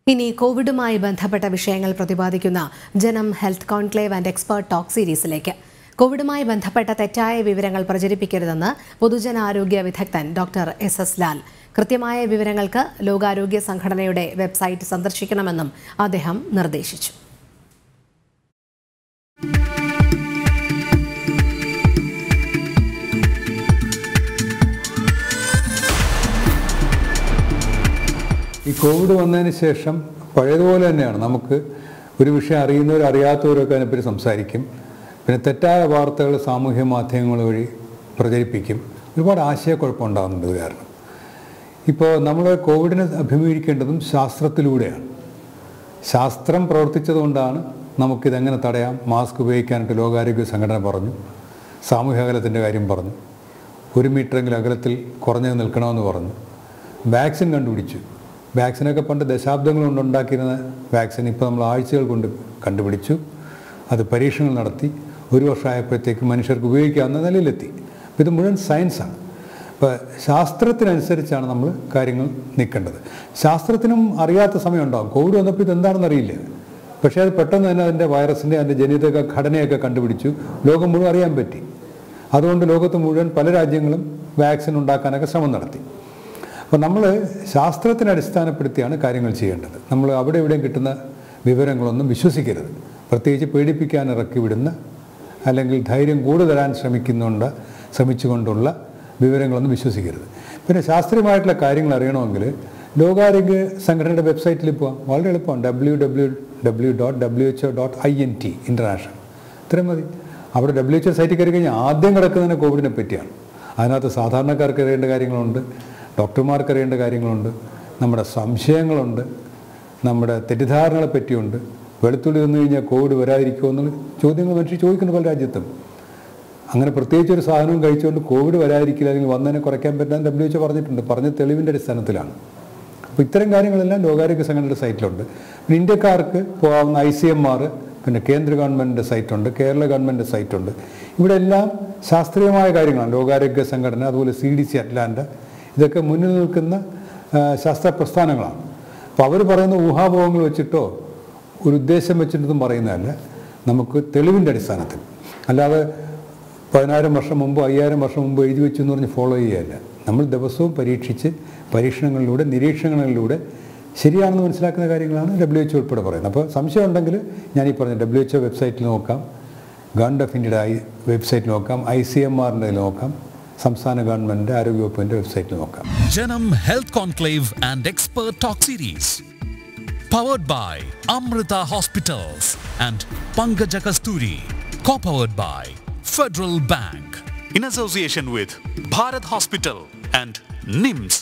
ഇനി കോവിഡുമായി ബന്ധപ്പെട്ട വിഷയങ്ങൾ പ്രതിപാദിക്കുന്ന Janam health conclave and expert talk സീരീസിലേക്ക് കോവിഡുമായി ബന്ധപ്പെട്ട തെറ്റായ വിവരങ്ങൾ പ്രചരിപ്പിക്കരുതെന്ന് പൊതുജനാരോഗ്യ വിദഗ്ധൻ ഡോക്ടർ എസ് എസ് ലാൽ കൃത്യമായ വിവരങ്ങൾക്ക് ലോകാരോഗ്യ സംഘടനയുടെ വെബ്സൈറ്റ് സന്ദർശിക്കണമെന്നും അദ്ദേഹം നിർദ്ദേശിച്ചു ഈ കോവിഡ് വന്നതിന് ശേഷം പഴയതുപോലെ തന്നെയാണ് നമുക്ക് ഒരു വിഷയം അറിയുന്നവരും അറിയാത്തവരൊക്കെ അതിനെപ്പറ്റി സംസാരിക്കും പിന്നെ തെറ്റായ വാർത്തകൾ സാമൂഹ്യ മാധ്യമങ്ങൾ വഴി പ്രചരിപ്പിക്കും ഒരുപാട് ആശയക്കുഴപ്പം ഉണ്ടാകുന്നുണ്ട് ഇത് കാരണം ഇപ്പോൾ നമ്മൾ കോവിഡിനെ അഭിമുഖീകരിക്കേണ്ടതും ശാസ്ത്രത്തിലൂടെയാണ് ശാസ്ത്രം പ്രവർത്തിച്ചതുകൊണ്ടാണ് നമുക്കിതെങ്ങനെ തടയാം മാസ്ക് ഉപയോഗിക്കാനായിട്ട് ലോകാരോഗ്യ സംഘടന പറഞ്ഞു സാമൂഹ്യ അകലത്തിൻ്റെ കാര്യം പറഞ്ഞു ഒരു മീറ്ററെങ്കിലും അകലത്തിൽ കുറഞ്ഞത് നിൽക്കണമെന്ന് പറഞ്ഞു വാക്സിൻ കണ്ടുപിടിച്ചു വാക്സിനൊക്കെ പണ്ട് ദശാബ്ദങ്ങൾ കൊണ്ട് ഉണ്ടാക്കിയിരുന്ന വാക്സിൻ ഇപ്പോൾ നമ്മൾ ആഴ്ചകൾ കൊണ്ട് കണ്ടുപിടിച്ചു അത് പരീക്ഷണങ്ങൾ നടത്തി ഒരു വർഷമായപ്പോഴത്തേക്ക് മനുഷ്യർക്ക് ഉപയോഗിക്കാവുന്ന നിലയിലെത്തി അപ്പോൾ ഇത് മുഴുവൻ സയൻസാണ് അപ്പോൾ ശാസ്ത്രത്തിനനുസരിച്ചാണ് നമ്മൾ കാര്യങ്ങൾ നിൽക്കേണ്ടത് ശാസ്ത്രത്തിനും അറിയാത്ത സമയം ഉണ്ടാകും കോവിഡ് വന്നപ്പോൾ ഇതെന്താണെന്ന് അറിയില്ല പക്ഷേ അത് പെട്ടെന്ന് തന്നെ അതിൻ്റെ വൈറസിൻ്റെ അതിൻ്റെ ജനിതക ഘടനയൊക്കെ കണ്ടുപിടിച്ചു ലോകം മുഴുവൻ അറിയാൻ പറ്റി അതുകൊണ്ട് ലോകത്ത് മുഴുവൻ പല രാജ്യങ്ങളും വാക്സിൻ ഉണ്ടാക്കാനൊക്കെ ശ്രമം നടത്തി അപ്പോൾ നമ്മൾ ശാസ്ത്രത്തിനെ അടിസ്ഥാനപ്പെടുത്തിയാണ് കാര്യങ്ങൾ ചെയ്യേണ്ടത് നമ്മൾ അവിടെ ഇവിടെയും കിട്ടുന്ന വിവരങ്ങളൊന്നും വിശ്വസിക്കരുത് പ്രത്യേകിച്ച് പേടിപ്പിക്കാൻ ഇറക്കി വിടുന്ന അല്ലെങ്കിൽ ധൈര്യം കൂടുതലാൻ ശ്രമിക്കുന്നുണ്ട് ശ്രമിച്ചുകൊണ്ടുള്ള വിവരങ്ങളൊന്നും വിശ്വസിക്കരുത് പിന്നെ ശാസ്ത്രീയമായിട്ടുള്ള കാര്യങ്ങൾ അറിയണമെങ്കിൽ ലോകാരോഗ്യ സംഘടനയുടെ വെബ്സൈറ്റിൽ പോകാം വളരെ എളുപ്പമാണ് W W W dot W H O dot I N T international ഇത്രയും മതി അവിടെ ഡബ്ല്യു എച്ച് ഒ സൈറ്റിൽ കയറി കഴിഞ്ഞാൽ ആദ്യം കിടക്കുന്നതിന് കോവിഡിനെ പറ്റിയാണ് അതിനകത്ത് സാധാരണക്കാർക്ക് അറിയേണ്ട കാര്യങ്ങളുണ്ട് ഡോക്ടർമാർക്ക് അറിയേണ്ട കാര്യങ്ങളുണ്ട് നമ്മുടെ സംശയങ്ങളുണ്ട് നമ്മുടെ തെറ്റിദ്ധാരണകളെ പറ്റിയുണ്ട് വെളുത്തുള്ളി വന്നു കഴിഞ്ഞാൽ കോവിഡ് വരാതിരിക്കുമോ എന്നുള്ള ചോദ്യങ്ങൾ മനുഷ്യർ ചോദിക്കുന്നു പല രാജ്യത്തും അങ്ങനെ പ്രത്യേകിച്ച് ഒരു സാധനവും കഴിച്ചുകൊണ്ട് കോവിഡ് വരാതിരിക്കില്ല അല്ലെങ്കിൽ വന്നതിനെ കുറയ്ക്കാൻ പറ്റാൻ ഡബ്ല്യു എച്ച് പറഞ്ഞിട്ടുണ്ട് പറഞ്ഞ തെളിവിൻ്റെ അടിസ്ഥാനത്തിലാണ് അപ്പോൾ ഇത്തരം കാര്യങ്ങളെല്ലാം ലോകാരോഗ്യ സംഘടനയുടെ സൈറ്റിലുണ്ട് പിന്നെ ഇന്ത്യക്കാർക്ക് പോകാവുന്ന ഐ സി എം ആർ പിന്നെ കേന്ദ്ര ഗവൺമെൻറ്റിൻ്റെ സൈറ്റുണ്ട് കേരള ഗവൺമെൻറ് സൈറ്റുണ്ട് ഇവിടെ എല്ലാം ശാസ്ത്രീയമായ കാര്യങ്ങളാണ് ലോകാരോഗ്യ സംഘടന അതുപോലെ സി ഡി സി അറ്റ്ലാന്റ ഇതൊക്കെ മുന്നിൽ നിൽക്കുന്ന ആ, ശാസ്ത്ര പ്രസ്ഥാനങ്ങളാണ് അപ്പോൾ അവർ പറയുന്ന ഊഹാപോഹങ്ങൾ വെച്ചിട്ടോ ഒരു ഉദ്ദേശം വെച്ചിട്ടൊന്നും പറയുന്നതല്ല നമുക്ക് തെളിവിൻ്റെ അടിസ്ഥാനത്തിൽ അല്ലാതെ പതിനായിരം വർഷം മുമ്പ് അയ്യായിരം വർഷം മുമ്പ് എഴുതി വെച്ചു എന്ന് പറഞ്ഞ് ഫോളോ ചെയ്യുകയല്ല നമ്മൾ ദിവസവും പരീക്ഷിച്ച് പരീക്ഷണങ്ങളിലൂടെ നിരീക്ഷണങ്ങളിലൂടെ ശരിയാണെന്ന് മനസ്സിലാക്കുന്ന കാര്യങ്ങളാണ് ഡബ്ല്യു എച്ച് ഉൾപ്പെടെ പറയുന്നത് അപ്പോൾ സംശയം ഉണ്ടെങ്കിൽ ഞാൻ ഈ പറഞ്ഞ ഡബ്ല്യു എച്ച് വെബ്സൈറ്റിൽ നോക്കാം ഗവൺമെൻറ് ഓഫ് ഇന്ത്യയുടെ ഐ വെബ്സൈറ്റ് നോക്കാം ഐ സി എം ആറിൻ്റെ നോക്കാം സംസ്ഥാന ഗവൺമെൻറ് ആരോഗ്യവകുപ്പിൻ്റെ വെബ്സൈറ്റിൽ നോക്കാം Janam Health Conclave and Expert Talk Series. Powered by Amrita Hospitals and Pankaja Kasturi. Co-powered by Federal Bank. In association with Bharat Hospital and NIMS.